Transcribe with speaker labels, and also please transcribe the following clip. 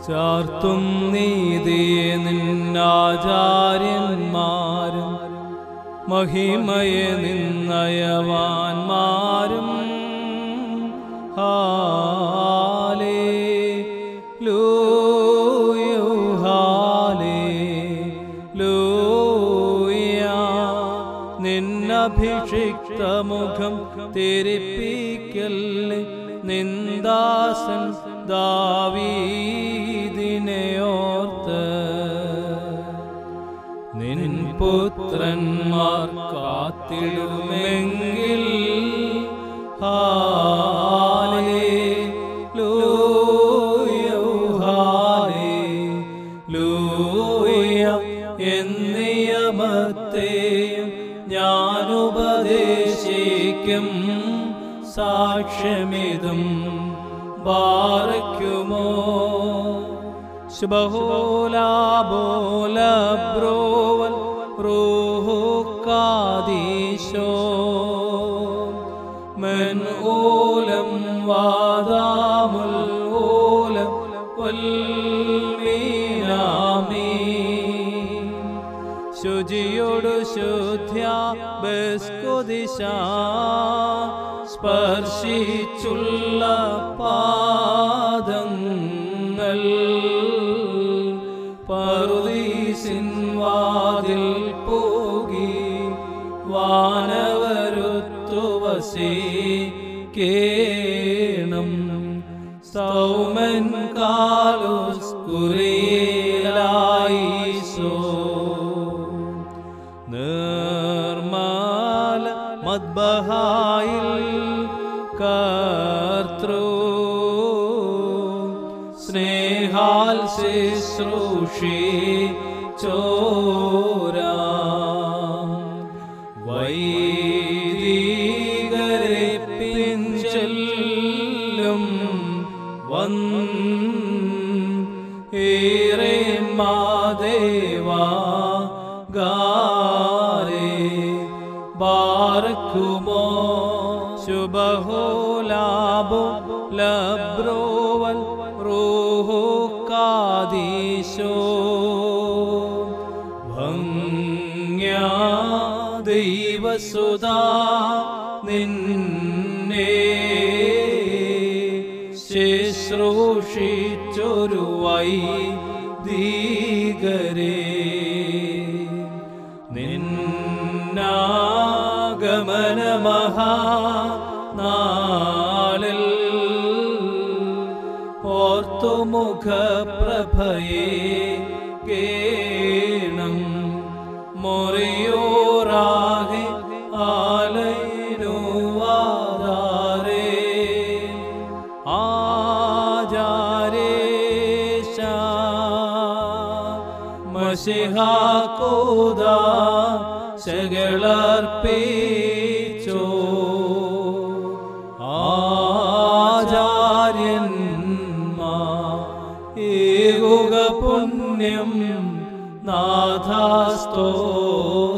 Speaker 1: ചാർത്തും നീതിയെ നിന്നാചാര്യന്മാരും മഹിമയെ നിന്നയവാന്മാരും ഹാലേ ലൂയോ ഹാലേ ലൂയ നിന്നഭിഷിക്ത മുഖം തിരിപ്പിക്കല്ലേ നിന്ദാസൻ ദാവീദിനെ ഓർത്ത് നിൻ പുത്രന്മാർ കാത്തിടുമെങ്കിൽ ഹാലേ ലൂയോ ഹാലേ ലൂയ എന്നിയമത്തെയും ഞാൻ ഉപദേശിക്കും സാക്ഷ്യമിതും ബാറയ്ക്കുമോ ശുഭഹോലാബോലബ്രോവൽ റൂഹു കാദീശോ من أولم وادام الأولم والمينامين ശുചിയോടു ശുദ്ധ്യ ബസ്കുദിശ സ്പർശിച്ചുള്ള പാദങ്ങൾ പറുദീസിൻ വാതിൽ പോകി വാനവരുത്തു വസീകേണം സൗമൻ കാലുസ്കുരേലായിസോ നിർമ്മല മദ്ബഹായിൽ കർത്തൃ സ്നേഹാൽ ശുശ്രൂഷി ചോരാ വൈദികരെ പിഞ്ചെല്ലും വൻ ഏറെ മാദേവാ ഗാരേ ബാറക്കുമോ ശുഭഹോ ലാഭോ ലബ്രോവൽ റൂഹോ കാദീശോ ഭംഗ്യാ ദൈവസുതാ നിന്നെ ശുശ്രൂഷിച്ചൊരു വൈദികരെ നിന്നാഗമന മഹാനാളിൽ ഓർത്തുമുഖ പ്രഭയെ കേണം മൊറിയോറാകെ ആലൈനുവാദാരേ ആചാരേശ മഷിഹാക്കോദ ശകളർപ്പിച്ചോ ആചാര്യന്മാ ഏകുക പുണ്യം നാഥാസ്തോ